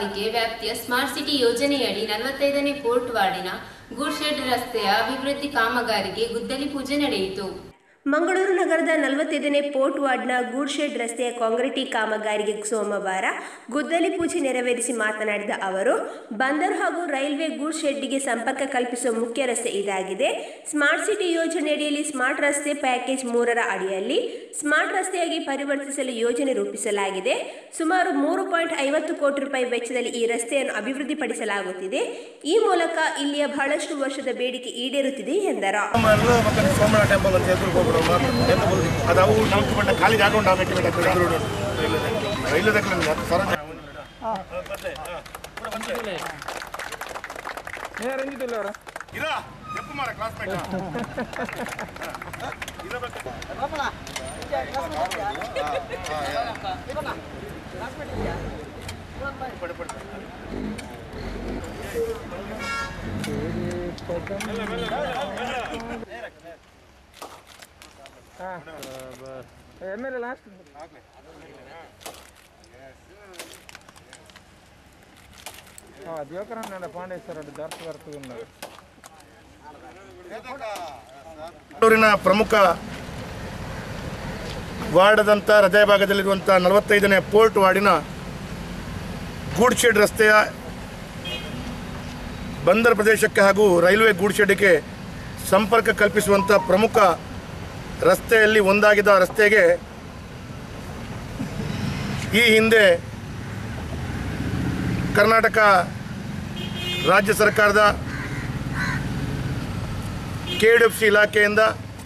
ಪಾಲಿಕೆ ವ್ಯಾಪ್ತಿಯ smart city ಯೋಜನೆಯಡಿ ನಲವತ್ತೈದನೇ ಪೋರ್ಟ್ ವಾರ್ಡಿನ ಗೂಡ್ಶೆಡ್ ರಸ್ತೆಯ ಅಭಿವೃದ್ಧಿ ಕಾಮಗಾರಿಗೆ ಗುದ್ದಲಿ ಪೂಜೆ ನಡೆಯಿತು ಮಂಗಳೂರು ನಗರದ ನಲವತ್ತೈದನೇ ಪೋರ್ಟ್ ವಾರ್ಡ್ನ ಗೂಡ್ಶೆಡ್ ರಸ್ತೆಯ ಕಾಂಕ್ರೀಟಿ ಕಾಮಗಾರಿಗೆ ಸೋಮವಾರ ಗುದ್ದಲಿ ಪೂಜೆ ನೆರವೇರಿಸಿ ಮಾತನಾಡಿದ ಅವರು ಬಂದರು ಹಾಗೂ ರೈಲ್ವೆ ಗೂಡ್ ಶೆಡ್ಗೆ ಸಂಪರ್ಕ ಕಲ್ಪಿಸುವ ಮುಖ್ಯ ರಸ್ತೆ ಇದಾಗಿದೆ ಸ್ಮಾರ್ಟ್ ಸಿಟಿ ಯೋಜನೆಯಡಿಯಲ್ಲಿ ಸ್ಮಾರ್ಟ್ ರಸ್ತೆ ಪ್ಯಾಕೇಜ್ ಮೂರರ ಅಡಿಯಲ್ಲಿ ಸ್ಮಾರ್ಟ್ ರಸ್ತೆಯಾಗಿ ಪರಿವರ್ತಿಸಲು ಯೋಜನೆ ರೂಪಿಸಲಾಗಿದೆ ಸುಮಾರು ಮೂರು ಪಾಯಿಂಟ್ ಐವತ್ತು ಕೋಟಿ ರೂಪಾಯಿ ವೆಚ್ಚದಲ್ಲಿ ಈ ರಸ್ತೆಯನ್ನು ಅಭಿವೃದ್ಧಿಪಡಿಸಲಾಗುತ್ತಿದೆ ಈ ಮೂಲಕ ಇಲ್ಲಿಯ ಬಹಳಷ್ಟು ವರ್ಷದ ಬೇಡಿಕೆ ಈಡೇರುತ್ತಿದೆ ಎಂದರು ಸೋಮವಾರ ಮತ್ತೆ ಸೋಮವಾರ ಟೆಂಪಲ್ ಅಂತ ಎದುರು ಹೋಗ್ಬಿಡು ಎಂತ ಬರುದು ಅದು ಅವು ನಮ್ಗೆ ಬಂದ ಖಾಲಿ ಜಾಗ ಉಂಟು ಆ ಮೆಟ್ಟಿ ಮೆಟ್ಟಿ ಎದುರು ರೈಲು ದಕ್ಕಲಿಲ್ಲ ಸರೋಜ ಇರಾ ಎಪ್ಪು ಮಾರ classmate M L A last దివకరన్న పాండేశ్వరుడు దర్శ బರ್ತುన్నారు ಬೆಂಗಳೂರಿನ ಪ್ರಮುಖ ವಾರ್ಡದಂಥ ಹೃದಯ ಭಾಗದಲ್ಲಿರುವಂಥ ನಲವತ್ತೈದನೇ ಪೋರ್ಟ್ ವಾರ್ಡಿನ ಗೂಡ್ಶೆಡ್ ರಸ್ತೆಯ ಬಂದರ್ ಪ್ರದೇಶಕ್ಕೆ ಹಾಗೂ ರೈಲ್ವೆ ಗೂಡ್ಶೆಡ್ಗೆ ಸಂಪರ್ಕ ಕಲ್ಪಿಸುವಂಥ ಪ್ರಮುಖ ರಸ್ತೆಯಲ್ಲಿ ಒಂದಾಗಿದ್ದ ರಸ್ತೆಗೆ ಈ ಹಿಂದೆ ಕರ್ನಾಟಕ ರಾಜ್ಯ ಸರ್ಕಾರದ ಕೆ ಡಿ ಎಫ್ ಸಿ ಇಲಾಖೆಯಿಂದ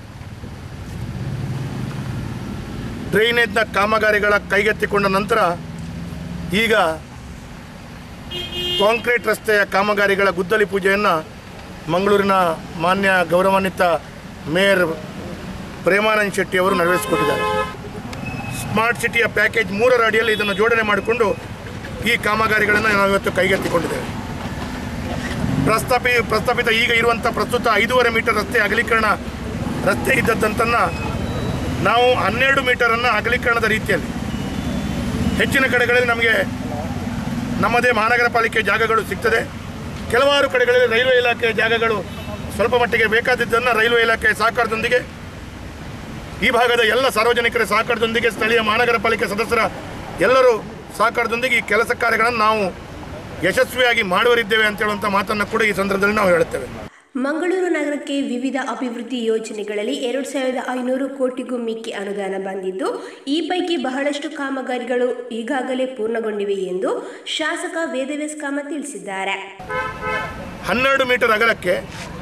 ಡ್ರೈನೇಜ್ನ ಕಾಮಗಾರಿಗಳ ಕೈಗೆತ್ತಿಕೊಂಡ ನಂತರ ಈಗ ಕಾಂಕ್ರೀಟ್ ರಸ್ತೆಯ ಕಾಮಗಾರಿಗಳ ಗುದ್ದಲಿ ಪೂಜೆಯನ್ನು ಮಂಗಳೂರಿನ ಮಾನ್ಯ ಗೌರವಾನ್ವಿತ ಮೇಯರ್ ಪ್ರೇಮಾನಂದ್ ಶೆಟ್ಟಿ ಅವರು ನೆರವೇರಿಸಿಕೊಟ್ಟಿದ್ದಾರೆ ಸ್ಮಾರ್ಟ್ ಸಿಟಿಯ ಪ್ಯಾಕೇಜ್ ಮೂರರ ಅಡಿಯಲ್ಲಿ ಇದನ್ನು ಜೋಡಣೆ ಮಾಡಿಕೊಂಡು ಈ ಕಾಮಗಾರಿಗಳನ್ನು ನಾವು ಇವತ್ತು ಕೈಗೆತ್ತಿಕೊಂಡಿದ್ದೇವೆ ಪ್ರಸ್ತಾಪಿ ಪ್ರಸ್ತಾಪಿತ ಈಗ ಇರುವಂಥ ಪ್ರಸ್ತುತ ಐದೂವರೆ ಮೀಟರ್ ರಸ್ತೆ ಅಗಲೀಕರಣ ರಸ್ತೆ ಇದ್ದದ್ದಂತನ್ನು ನಾವು ಹನ್ನೆರಡು ಮೀಟರನ್ನು ಅಗಲೀಕರಣದ ರೀತಿಯಲ್ಲಿ ಹೆಚ್ಚಿನ ಕಡೆಗಳಲ್ಲಿ ನಮಗೆ ನಮ್ಮದೇ ಮಹಾನಗರ ಪಾಲಿಕೆ ಜಾಗಗಳು ಸಿಗ್ತದೆ ಕೆಲವಾರು ಕಡೆಗಳಲ್ಲಿ ರೈಲ್ವೆ ಇಲಾಖೆಯ ಜಾಗಗಳು ಸ್ವಲ್ಪ ಮಟ್ಟಿಗೆ ಬೇಕಾದದ್ದನ್ನು ರೈಲ್ವೆ ಇಲಾಖೆಯ ಸಹಕಾರದೊಂದಿಗೆ ಈ ಭಾಗದ ಎಲ್ಲ ಸಾರ್ವಜನಿಕರ ಸಹಕಾರದೊಂದಿಗೆ ಸ್ಥಳೀಯ ಮಹಾನಗರ ಪಾಲಿಕೆ ಸದಸ್ಯರ ಎಲ್ಲರೂ ಸಹಕಾರದೊಂದಿಗೆ ಈ ಕೆಲಸ ಕಾರ್ಯಗಳನ್ನು ನಾವು ಯಶಸ್ವಿಯಾಗಿ ಮಾಡುವರಿದ್ದೇವೆ ಅಂತ ಹೇಳುವಂಥ ಮಾತನ್ನು ಕೂಡ ಈ ಸಂದರ್ಭದಲ್ಲಿ ನಾವು ಹೇಳುತ್ತೇವೆ ಮಂಗಳೂರು ನಗರಕ್ಕೆ ವಿವಿಧ ಅಭಿವೃದ್ಧಿ ಯೋಜನೆಗಳಲ್ಲಿ ಎರಡು ಸಾವಿರದ ಐನೂರು ಕೋಟಿಗೂ ಮಿಕ್ಕಿ ಅನುದಾನ ಬಂದಿದ್ದು ಈ ಪೈಕಿ ಬಹಳಷ್ಟು ಕಾಮಗಾರಿಗಳು ಈಗಾಗಲೇ ಪೂರ್ಣಗೊಂಡಿವೆ ಎಂದು ಶಾಸಕ ವೇದವ್ಯಾಸ್ ಕಾಮತ್ ತಿಳಿಸಿದ್ದಾರೆ ಹನ್ನೆರಡು ಮೀಟರ್ ಅಗಲಕ್ಕೆ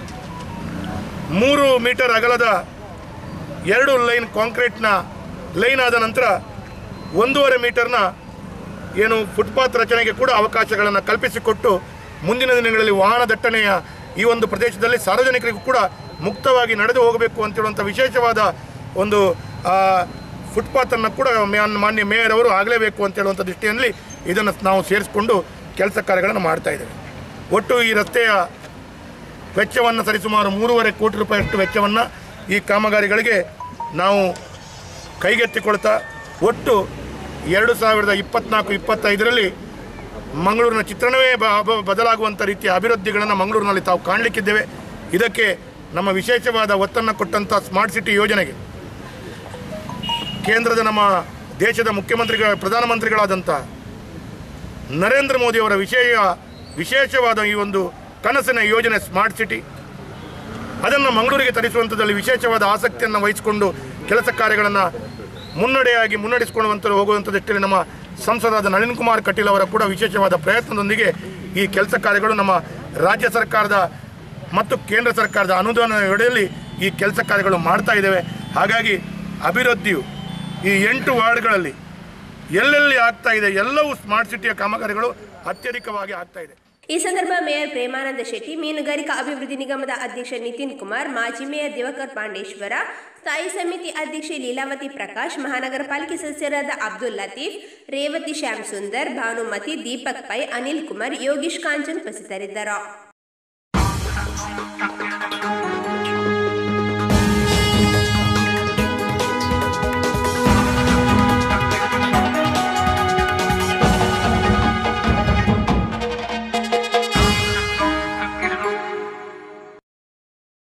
ಮೂರು ಮೀಟರ್ ಅಗಲದ ಎರಡು ಲೈನ್ ಕಾಂಕ್ರೀಟ್ನ ಲೈನ್ ಆದ ನಂತರ ಒಂದೂವರೆ ಮೀಟರ್ನ ಏನು ಫುಟ್ಪಾತ್ ರಚನೆಗೆ ಕೂಡ ಅವಕಾಶಗಳನ್ನು ಕಲ್ಪಿಸಿಕೊಟ್ಟು ಮುಂದಿನ ದಿನಗಳಲ್ಲಿ ವಾಹನ ದಟ್ಟಣೆಯ ಈ ಒಂದು ಪ್ರದೇಶದಲ್ಲಿ ಸಾರ್ವಜನಿಕರಿಗೂ ಕೂಡ ಮುಕ್ತವಾಗಿ ನಡೆದು ಹೋಗಬೇಕು ಅಂತೇಳುವಂಥ ವಿಶೇಷವಾದ ಒಂದು ಆ, ಫುಟ್ಪಾತನ್ನು ಕೂಡ ಮ್ಯಾನ್- ಮಾನ್ಯ ಮೇಯರ್ ಅವರು ಆಗಲೇಬೇಕು ಅಂತ ಹೇಳುವಂಥ ದೃಷ್ಟಿಯಲ್ಲಿ ಇದನ್ನು ನಾವು ಸೇರಿಸಿಕೊಂಡು ಕೆಲಸ ಕಾರ್ಯಗಳನ್ನು ಮಾಡ್ತಾ ಇದ್ದೇವೆ ಒಟ್ಟು ಈ ರಸ್ತೆಯ ವೆಚ್ಚವನ್ನು ಸರಿಸುಮಾರು ಮೂರುವರೆ ಕೋಟಿ ರೂಪಾಯಿಯಷ್ಟು ವೆಚ್ಚವನ್ನು ಈ ಕಾಮಗಾರಿಗಳಿಗೆ ನಾವು ಕೈಗೆತ್ತಿಕೊಳ್ತಾ ಒಟ್ಟು ಎರಡು ಸಾವಿರದ ಇಪ್ಪತ್ನಾಲ್ಕು ಇಪ್ಪತ್ತೈದರಲ್ಲಿ ಮಂಗಳೂರಿನ ಚಿತ್ರಣವೇ ಬ- ಬ- ಬದಲಾಗುವಂಥ ರೀತಿಯ ಅಭಿವೃದ್ಧಿಗಳನ್ನು ಮಂಗಳೂರಿನಲ್ಲಿ ತಾವು ಕಾಣಲಿಕ್ಕಿದ್ದೇವೆ ಇದಕ್ಕೆ ನಮ್ಮ ವಿಶೇಷವಾದ ಒತ್ತನ್ನು ಕೊಟ್ಟಂಥ ಸ್ಮಾರ್ಟ್ ಸಿಟಿ ಯೋಜನೆಗೆ ಕೇಂದ್ರದ ನಮ್ಮ ದೇಶದ ಮುಖ್ಯಮಂತ್ರಿಗಳ ಪ್ರಧಾನಮಂತ್ರಿಗಳಾದಂಥ ನರೇಂದ್ರ ಮೋದಿಯವರ ವಿಶೇಷ ವಿಶೇಷವಾದ ಈ ಒಂದು ಕನಸಿನ ಯೋಜನೆ ಸ್ಮಾರ್ಟ್ ಸಿಟಿ ಅದನ್ನು ಮಂಗಳೂರಿಗೆ ತರಿಸುವಂಥದ್ದಲ್ಲಿ ವಿಶೇಷವಾದ ಆಸಕ್ತಿಯನ್ನು ವಹಿಸಿಕೊಂಡು ಕೆಲಸ ಕಾರ್ಯಗಳನ್ನು ಮುನ್ನಡೆಯಾಗಿ ಮುನ್ನಡೆಸಿಕೊಳ್ಳುವಂಥ ಹೋಗುವಂಥ ದೃಷ್ಟಿಯಲ್ಲಿ ನಮ್ಮ ಸಂಸದರಾದ ನಳಿನ್ ಕುಮಾರ್ ಕಟೀಲ್ ಅವರ ಕೂಡ ವಿಶೇಷವಾದ ಪ್ರಯತ್ನದೊಂದಿಗೆ ಈ ಕೆಲಸ ಕಾರ್ಯಗಳು ನಮ್ಮ ರಾಜ್ಯ ಸರ್ಕಾರದ ಮತ್ತು ಕೇಂದ್ರ ಸರ್ಕಾರದ ಅನುದಾನ ಅಡಿಯಲ್ಲಿ ಈ ಕೆಲಸ ಕಾರ್ಯಗಳು ಮಾಡ್ತಾ ಇದ್ದೇವೆ ಹಾಗಾಗಿ ಅಭಿವೃದ್ಧಿಯು ಈ ಎಂಟು ವಾರ್ಡ್ಗಳಲ್ಲಿ ಎಲ್ಲೆಲ್ಲಿ ಆಗ್ತಾ ಇದೆ ಎಲ್ಲವೂ ಸ್ಮಾರ್ಟ್ ಸಿಟಿಯ ಕಾಮಗಾರಿಗಳು ಅತ್ಯಧಿಕವಾಗಿ ಆಗ್ತಾ ಇದೆ ಈ ಸಂದರ್ಭ ಮೇಯರ್ ಪ್ರೇಮಾನಂದ ಶೆಟ್ಟಿ ಮೀನುಗಾರಿಕಾ ಅಭಿವೃದ್ಧಿ ನಿಗಮದ ಅಧ್ಯಕ್ಷ ನಿತಿನ್ ಕುಮಾರ್ ಮಾಜಿ ಮೇಯರ್ ದಿವಾಕರ್ ಪಾಂಡೇಶ್ವರ ಸ್ಥಾಯಿ ಸಮಿತಿ ಅಧ್ಯಕ್ಷೆ ಲೀಲಾವತಿ ಪ್ರಕಾಶ್ ಮಹಾನಗರ ಪಾಲಿಕೆ ಸದಸ್ಯರಾದ ಅಬ್ದುಲ್ ಲತೀಫ್ ರೇವತಿ ಶ್ಯಾಮ್ ಸುಂದರ್ ಭಾನುಮತಿ ದೀಪಕ್ ಪೈ ಅನಿಲ್ ಕುಮಾರ್ ಯೋಗೀಶ್ ಕಾಂಚನ್ ಉಪಸ್ಥಿತರಿದ್ದರು